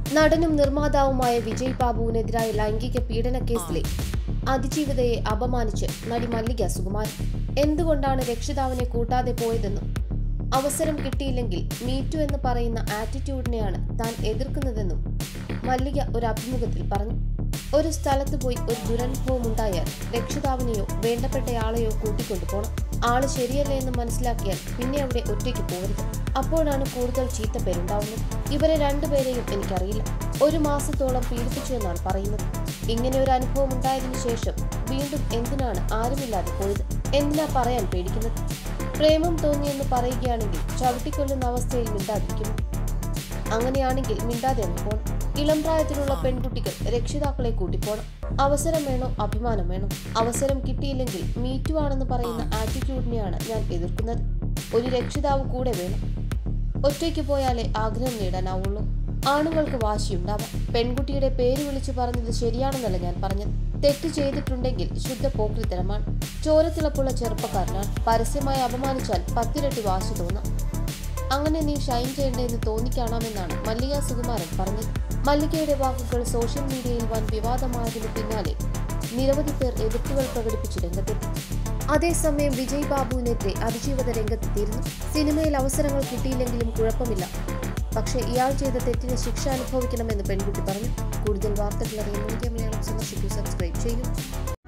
നടനും നിർമ്മാതാവുമായ വിജയ് ബാബുവിനെതിരായ ലൈംഗിക പീഡന കേസിലെ അതിജീവിതയെ അപമാനിച്ച് നടി മല്ലിക സുകുമാരൻ എന്തുകൊണ്ടാണ് രക്ഷിതാവിനെ കൂട്ടാതെ പോയതെന്നും അവസരം കിട്ടിയില്ലെങ്കിൽ മീറ്റു എന്ന് പറയുന്ന ആറ്റിറ്റ്യൂഡിനെയാണ് താൻ എതിർക്കുന്നതെന്നും മല്ലിക ഒരു അഭിമുഖത്തിൽ പറഞ്ഞു ഒരു സ്ഥലത്ത് പോയി ഒരു ദുരനുഭവം ഉണ്ടായാൽ രക്ഷിതാവിനെയോ വേണ്ടപ്പെട്ടയാളെയോ കൂട്ടിക്കൊണ്ടു പോകണം ആള് ശരിയല്ല എന്ന് മനസ്സിലാക്കിയാൽ പിന്നെ അവിടെ ഒറ്റയ്ക്ക് പോകരുത് അപ്പോഴാണ് കൂടുതൽ ചീത്തപ്പേരുണ്ടാവുന്നത് ഇവരെ രണ്ടുപേരെയും എനിക്കറിയില്ല ഒരു മാസത്തോളം പീഡിപ്പിച്ചു എന്നാണ് പറയുന്നത് ഇങ്ങനെ ഒരു അനുഭവം ഉണ്ടായതിനു ശേഷം വീണ്ടും എന്തിനാണ് ആരുമില്ലാതെ പോയത് എന്തിനാ പറയാൻ പേടിക്കുന്നത് പ്രേമം തോന്നിയെന്ന് പറയുകയാണെങ്കിൽ ചവിട്ടിക്കൊല്ലുന്ന അവസ്ഥയിൽ മിണ്ടാതിരിക്കുന്നു അങ്ങനെയാണെങ്കിൽ മിണ്ടാതെ അങ്ങ് പോണം ഇളം പ്രായത്തിലുള്ള പെൺകുട്ടികൾ രക്ഷിതാക്കളെ കൂട്ടിപ്പോണം അവസരം വേണോ അഭിമാനം വേണോ അവസരം കിട്ടിയില്ലെങ്കിൽ മീറ്റു ആണെന്ന് പറയുന്ന ആറ്റിറ്റ്യൂഡിനെയാണ് ഞാൻ എതിർക്കുന്നത് ഒരു രക്ഷിതാവ് കൂടെ വേണം ഒറ്റയ്ക്ക് പോയാലേ ആഗ്രഹം നേടാനാവുള്ളൂ ആണുങ്ങൾക്ക് വാശിയുണ്ടാവാം പെൺകുട്ടിയുടെ പേര് വിളിച്ചു പറഞ്ഞത് ശരിയാണെന്നല്ല ഞാൻ പറഞ്ഞത് തെറ്റ് ചെയ്തിട്ടുണ്ടെങ്കിൽ ശുദ്ധ പോക്രിത്തരമാണ് ചോരത്തിളപ്പുള്ള ചെറുപ്പക്കാരനാണ് പരസ്യമായി അപമാനിച്ചാൽ പത്തിരട്ടി വാശി തോന്നാം അങ്ങനെ നീ ഷൈൻ ചെയ്യേണ്ടതെന്ന് തോന്നിക്കാണാമെന്നാണ് മല്ലിക സുകുമാരൻ പറഞ്ഞത് മല്ലികയുടെ വാക്കുകൾ സോഷ്യൽ മീഡിയയിൽ വൻ വിവാദമായതിനു പിന്നാലെ നിരവധി പേർ എതിർപ്പുകൾ പ്രകടിപ്പിച്ചു രംഗത്തെത്തി അതേസമയം വിജയ് ബാബുവിനെതിരെ അതിജീവിത രംഗത്തെത്തിയിരുന്നു സിനിമയിൽ അവസരങ്ങൾ കിട്ടിയില്ലെങ്കിലും കുഴപ്പമില്ല പക്ഷേ ഇയാൾ ചെയ്ത തെറ്റിന് ശിക്ഷ അനുഭവിക്കണമെന്ന് പെൺകുട്ടി പറഞ്ഞു കൂടുതൽ വാർത്തകൾ അറിയാൻ മീഡിയ മലയാളം സന്ദർശിക്കൂ സബ്സ്ക്രൈബ് ചെയ്യൂ